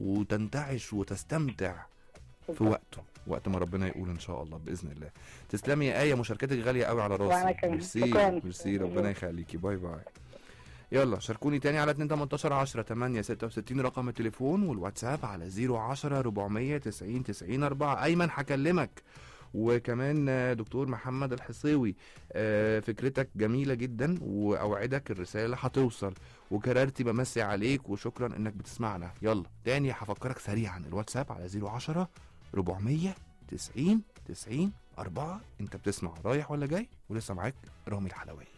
وتنتعش وتستمتع في وقته وقت ما ربنا يقول ان شاء الله باذن الله تسلمي يا ايه مشاركتك غاليه قوي على وأنا راسي كمان. ميرسي شكراً. ميرسي ربنا يخليكي باي باي يلا شاركوني تاني على 2 18 10 8 66 رقم التليفون والواتساب على 010 490 90 4 ايمن هكلمك وكمان آه، دكتور محمد الحصيوي آه، فكرتك جميلة جدا وأوعدك الرسالة هتوصل وكررتي بمسي عليك وشكرا انك بتسمعنا يلا تاني هفكرك سريعا الواتساب على 010 490 90 4 انت بتسمع رايح ولا جاي ولسه معاك رامي الحلواني